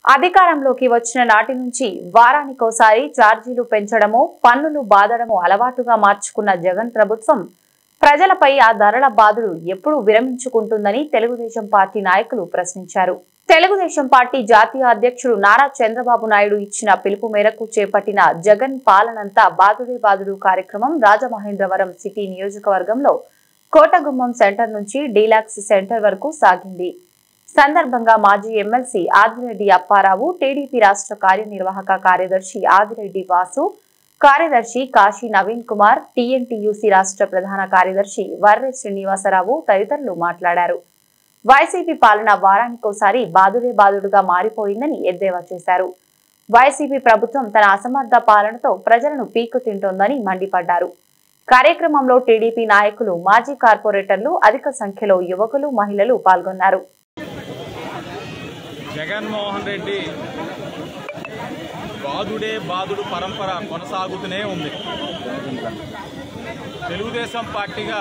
అధికారంలోకి వచ్చిన నాటి నుంచి వారానికోసారి ఛార్జీలు పెంచడము పన్నులు బాదడము అలవాటుగా మార్చుకున్న జగన్ ప్రభుత్వం ప్రజలపై ఆ ధరల బాధలు ఎప్పుడు విరమించుకుంటుందని తెలుగుదేశం పార్టీ నాయకులు ప్రశ్నించారు తెలుగుదేశం పార్టీ జాతీయ అధ్యక్షుడు నారా చంద్రబాబు నాయుడు ఇచ్చిన పిలుపు మేరకు చేపట్టిన జగన్ పాలనంతా బాదుడే బాదుడు కార్యక్రమం రాజమహేంద్రవరం సిటీ నియోజకవర్గంలో కోటగుమ్మం సెంటర్ నుంచి డీలాక్స్ సెంటర్ వరకు సాగింది సందర్భంగా మాజీ ఎమ్మెల్సీ ఆదిరెడ్డి అప్పారావు టీడీపీ రాష్ట్ర కార్యనిర్వాహక కార్యదర్శి ఆదిరెడ్డి వాసు కార్యదర్శి కాశీ నవీన్ కుమార్ టీఎన్టీయూసీ రాష్ట్ర ప్రధాన కార్యదర్శి వర్రె శ్రీనివాసరావు తదితరులు మాట్లాడారు వైసీపీ పాలన వారానికోసారి బాదుడే బాదుడుగా మారిపోయిందని ఎద్దేవా చేశారు వైసీపీ ప్రభుత్వం తన అసమర్థ పాలనతో ప్రజలను పీకు తింటోందని మండిపడ్డారు కార్యక్రమంలో టీడీపీ నాయకులు మాజీ కార్పొరేటర్లు అధిక సంఖ్యలో యువకులు మహిళలు పాల్గొన్నారు జగన్మోహన్ రెడ్డి బాదుడే బాదుడు పరంపర కొనసాగుతూనే ఉంది తెలుగుదేశం పార్టీగా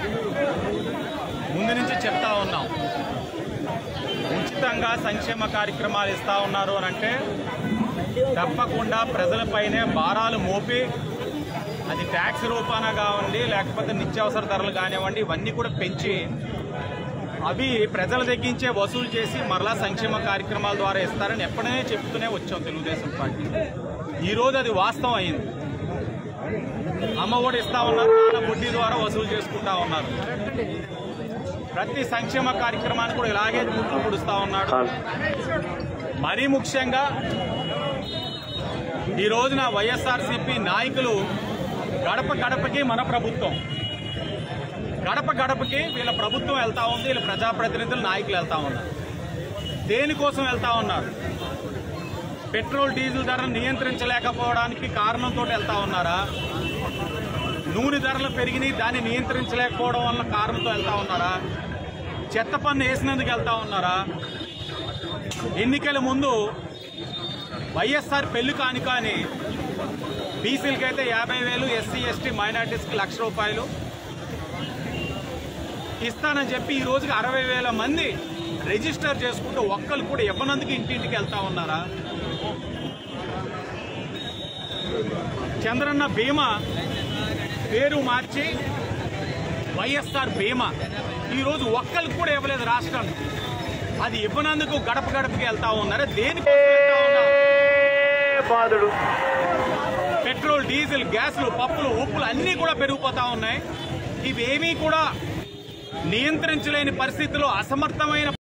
ముందు నుంచి చెప్తా ఉన్నాం ఉచితంగా సంక్షేమ కార్యక్రమాలు ఇస్తా ఉన్నారు అని అంటే తప్పకుండా ప్రజలపైనే భారాలు మోపి అది ట్యాక్స్ రూపాన కావండి లేకపోతే నిత్యావసర ధరలు కానివ్వండి ఇవన్నీ కూడా పెంచి అవి ప్రజల దగ్గరించే వసూలు చేసి మరలా సంక్షేమ కార్యక్రమాల ద్వారా ఇస్తారని ఎప్పుడే చెప్తూనే వచ్చాం తెలుగుదేశం పార్టీ ఈ రోజు అది వాస్తవం అయింది అమ్మ కూడా ఇస్తా ఉన్నారు నాన్న వడ్డీ ద్వారా వసూలు చేసుకుంటా ఉన్నారు ప్రతి సంక్షేమ కార్యక్రమాన్ని కూడా ఇలాగే ముట్లు పుడుస్తా ఉన్నాడు మరీ ముఖ్యంగా ఈ రోజున వైఎస్ఆర్సీపీ నాయకులు గడప గడపకి మన ప్రభుత్వం గడప గడపకి వీళ్ళ ప్రభుత్వం వెళ్తా ఉంది వీళ్ళ ప్రజాప్రతినిధులు నాయకులు వెళ్తా ఉన్నారు దేనికోసం వెళ్తా ఉన్నారు పెట్రోల్ డీజిల్ ధరలు నియంత్రించలేకపోవడానికి కారణంతో వెళ్తా ఉన్నారా నూనె ధరలు పెరిగినాయి దాన్ని నియంత్రించలేకపోవడం వల్ల కారణంతో వెళ్తా ఉన్నారా చెత్త పన్ను వేసినందుకు వెళ్తా ఉన్నారా ఎన్నికల ముందు వైఎస్ఆర్ పెళ్లి కాని కానీ బీసీలకి అయితే యాభై వేలు ఎస్సీ ఎస్టీ మైనార్టీస్కి లక్ష రూపాయలు ఇస్తానని చెప్పి ఈ రోజుకి అరవై వేల మంది రిజిస్టర్ చేసుకుంటూ ఒక్కరు కూడా ఇవ్వనందుకు ఇంటింటికి వెళ్తా ఉన్నారా చంద్రన్న బీమా పేరు మార్చి వైఎస్ఆర్ బీమా ఈరోజు ఒక్కరికి కూడా ఇవ్వలేదు రాష్ట్రానికి అది ఇవ్వనందుకు గడప గడపకి వెళ్తా ఉన్నారా దేనికోసం వెళ్తా ఉన్నారు బాధుడు పెట్రోల్ డీజిల్ గ్యాస్లు పప్పులు ఉప్పులు అన్నీ కూడా పెరిగిపోతా ఉన్నాయి ఇవేమీ కూడా నియంత్రించలేని పరిస్థితిలో అసమర్థమైన